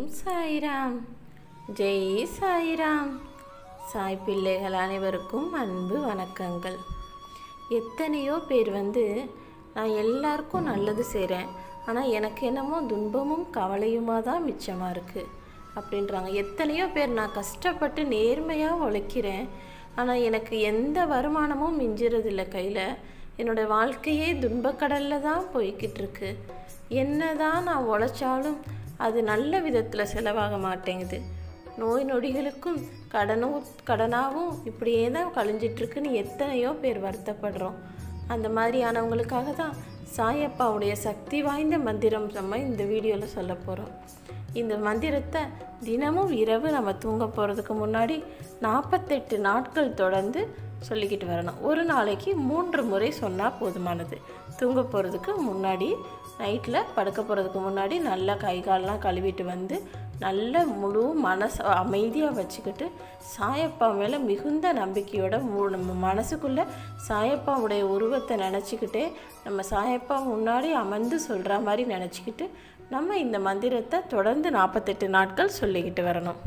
சாய்ராம் ஜெய் சாய்ராம் சாய் பிள்ளைகள் அனைவருக்கும் அன்பு வணக்கங்கள் எத்தனையோ பேர் வந்து நான் எல்லாருக்கும் நல்லது செய்கிறேன் ஆனால் எனக்கு என்னமோ துன்பமும் கவலையுமாக தான் மிச்சமாக இருக்குது அப்படின்றாங்க எத்தனையோ பேர் நான் கஷ்டப்பட்டு நேர்மையாக உழைக்கிறேன் ஆனால் எனக்கு எந்த வருமானமும் மிஞ்சுறதில்ல கையில் என்னோட வாழ்க்கையே துன்பக்கடலில் தான் போய்கிட்டு இருக்கு என்னதான் நான் உழைச்சாலும் அது நல்ல விதத்தில் செலவாக மாட்டேங்குது நோய் நொடிகளுக்கும் கடனும் கடனாகவும் இப்படியே தான் கழிஞ்சிட்ருக்குன்னு எத்தனையோ பேர் வருத்தப்படுறோம் அந்த மாதிரியானவங்களுக்காக தான் சாயப்பாவுடைய சக்தி வாய்ந்த மந்திரம் நம்ம இந்த வீடியோவில் சொல்ல போகிறோம் இந்த மந்திரத்தை தினமும் இரவு நம்ம தூங்க போகிறதுக்கு முன்னாடி நாற்பத்தெட்டு நாட்கள் தொடர்ந்து சொல்லிக்கிட்டு வரணும் ஒரு நாளைக்கு மூன்று முறை சொன்னால் போதுமானது தூங்க போகிறதுக்கு முன்னாடி நைட்டில் படுக்க போகிறதுக்கு முன்னாடி நல்லா கை காலெலாம் கழுவிட்டு வந்து நல்ல முழு மனசை அமைதியாக வச்சுக்கிட்டு சாயப்பா மேலே மிகுந்த நம்பிக்கையோட மு நம்ம மனசுக்குள்ளே சாயப்பாவுடைய உருவத்தை நினச்சிக்கிட்டே நம்ம சாயப்பா முன்னாடி அமர்ந்து சொல்கிற மாதிரி நினச்சிக்கிட்டு நம்ம இந்த மந்திரத்தை தொடர்ந்து நாற்பத்தெட்டு நாட்கள் சொல்லிக்கிட்டு வரணும்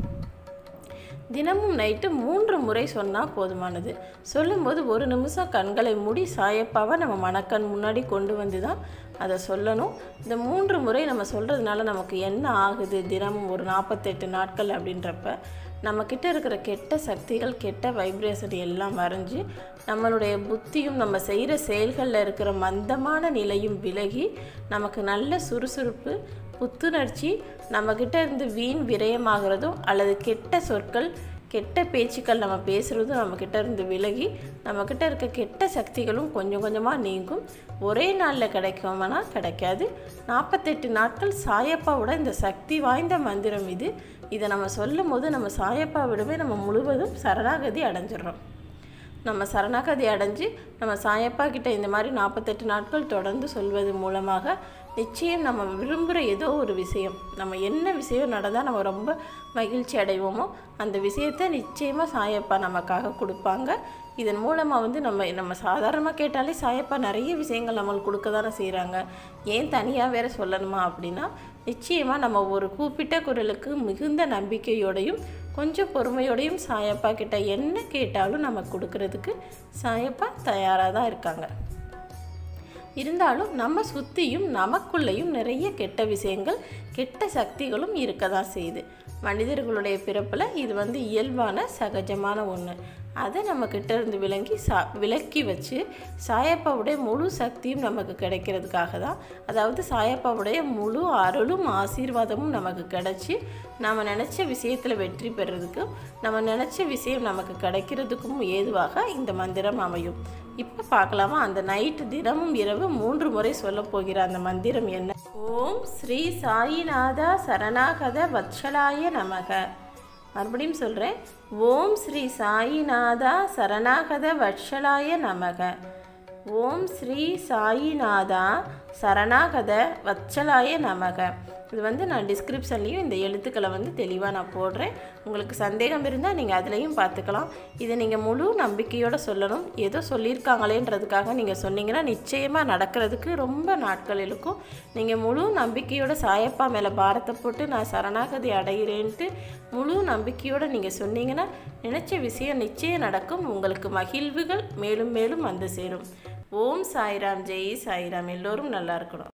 தினமும் நைட்டு மூன்று முறை சொன்னால் போதுமானது சொல்லும்போது ஒரு நிமிஷம் கண்களை மூடி சாயப்பாவை நம்ம மனக்கண் முன்னாடி கொண்டு வந்து தான் அதை சொல்லணும் இந்த மூன்று முறை நம்ம சொல்கிறதுனால நமக்கு என்ன ஆகுது தினமும் ஒரு நாற்பத்தெட்டு நாட்கள் அப்படின்றப்ப நம்மக்கிட்ட இருக்கிற கெட்ட சக்திகள் கெட்ட வைப்ரேஷன் எல்லாம் வரைஞ்சி நம்மளுடைய புத்தியும் நம்ம செய்கிற செயல்களில் இருக்கிற மந்தமான நிலையும் விலகி நமக்கு நல்ல சுறுசுறுப்பு புத்துணர்ச்சி நம்மக்கிட்ட இருந்து வீண் விரயமாகிறதும் அல்லது கெட்ட சொற்கள் கெட்ட பேச்சுக்கள் நம்ம பேசுகிறதும் நம்மக்கிட்ட இருந்து விலகி நம்மக்கிட்ட இருக்க கெட்ட சக்திகளும் கொஞ்சம் கொஞ்சமாக நீங்கும் ஒரே நாளில் கிடைக்குமானா கிடைக்காது நாற்பத்தெட்டு நாட்கள் சாயப்பாவோட இந்த சக்தி வாய்ந்த மந்திரம் இது இதை நம்ம சொல்லும் போது நம்ம சாயப்பாவிடமே நம்ம முழுவதும் சரணாகதி அடைஞ்சிடுறோம் நம்ம சரணாகதி அடைஞ்சு நம்ம சாயப்பா கிட்ட இந்த மாதிரி நாற்பத்தெட்டு நாட்கள் தொடர்ந்து சொல்வது மூலமாக நிச்சயம் நம்ம விரும்புகிற ஏதோ ஒரு விஷயம் நம்ம என்ன விஷயம் நடந்தால் நம்ம ரொம்ப மகிழ்ச்சி அடைவோமோ அந்த விஷயத்தை நிச்சயமாக சாயப்பா நமக்காக கொடுப்பாங்க இதன் மூலமாக வந்து நம்ம நம்ம சாதாரணமாக கேட்டாலே சாயப்பா நிறைய விஷயங்கள் நம்மளுக்கு கொடுக்க தானே செய்கிறாங்க ஏன் தனியாக வேற சொல்லணுமா அப்படின்னா நிச்சயமாக நம்ம ஒரு கூப்பிட்ட குரலுக்கு மிகுந்த நம்பிக்கையோடையும் கொஞ்சம் பொறுமையோடையும் சாயப்பா கிட்ட என்ன கேட்டாலும் நம்ம கொடுக்கறதுக்கு சாயப்பா தயாராக தான் இருக்காங்க இருந்தாலும் நம்ம சுற்றியும் நமக்குள்ளேயும் நிறைய கெட்ட விஷயங்கள் கெட்ட சக்திகளும் இருக்க தான் செய்யுது மனிதர்களுடைய பிறப்பில் இது வந்து இயல்பான சகஜமான ஒன்று அதை நம்ம கிட்ட இருந்து விளங்கி சா விலக்கி வச்சு சாயப்பாவுடைய முழு சக்தியும் நமக்கு கிடைக்கிறதுக்காக தான் அதாவது சாயப்பாவுடைய முழு அருளும் ஆசீர்வாதமும் நமக்கு கிடைச்சி நம்ம நினச்ச விஷயத்தில் வெற்றி பெறதுக்கும் நம்ம நினச்ச விஷயம் நமக்கு கிடைக்கிறதுக்கும் ஏதுவாக இந்த மந்திரம் அமையும் இப்போ பார்க்கலாமா அந்த நைட்டு தினமும் இரவு மூன்று முறை சொல்ல போகிற அந்த மந்திரம் என்ன ஓம் ஸ்ரீ சாயிநாதா சரணாகத வத்சலாய நமக மறுபடியும் சொல்கிறேன் ஓம் ஸ்ரீ சாயிநாதா சரணாகத வட்சலாய நமக ஓம் ஸ்ரீ சாயிநாதா சரணாகத வத்சலாய நமக இது வந்து நான் டிஸ்கிரிப்ஷன்லேயும் இந்த எழுத்துக்களை வந்து தெளிவாக நான் போடுறேன் உங்களுக்கு சந்தேகம் இருந்தால் நீங்கள் அதுலேயும் பார்த்துக்கலாம் இதை நீங்கள் முழு நம்பிக்கையோடு சொல்லணும் ஏதோ சொல்லியிருக்காங்களேன்றதுக்காக நீங்கள் சொன்னீங்கன்னா நிச்சயமாக நடக்கிறதுக்கு ரொம்ப நாட்கள் இருக்கும் நீங்கள் முழு நம்பிக்கையோட சாயப்பா மேலே பாரத்தை போட்டு நான் சரணாகதி அடைகிறேன்ட்டு முழு நம்பிக்கையோடு நீங்கள் சொன்னீங்கன்னா நினச்ச விஷயம் நிச்சயம் நடக்கும் உங்களுக்கு மகிழ்வுகள் மேலும் மேலும் வந்து சேரும் ஓம் சாய்ராம் ஜெய் சாய்ராம் எல்லோரும் நல்லா இருக்கணும்